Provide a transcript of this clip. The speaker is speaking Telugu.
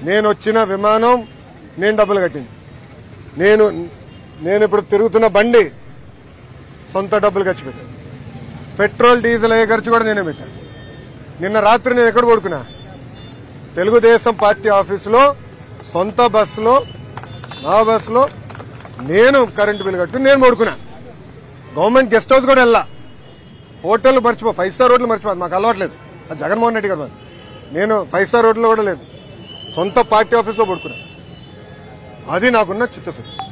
నేను వచ్చిన విమానం నేను డబ్బులు కట్టింది నేను నేను ఇప్పుడు తిరుగుతున్న బండి సొంత డబ్బులు ఖర్చు పెట్టాను పెట్రోల్ డీజిల్ అయ్యే ఖర్చు కూడా నేనే పెట్టాను నిన్న రాత్రి నేను ఎక్కడ పడుకున్నా తెలుగుదేశం పార్టీ ఆఫీసులో సొంత బస్సులో నా బస్సులో నేను కరెంటు బిల్లు కట్టుకుని నేను పడుకున్నా గవర్నమెంట్ గెస్ట్ హౌస్ కూడా వెళ్ళా హోటల్ మర్చిపో ఫైవ్ స్టార్ హోటల్ మర్చిపో మాకు అలవాట్లేదు అది జగన్మోహన్ రెడ్డి గారు మాది. నేను ఫైవ్ స్టార్ హోటల్ కూడా లేదు సొంత పార్టీ ఆఫీస్లో పడుకున్నా అది నాకున్న చిత్తశుద్ధి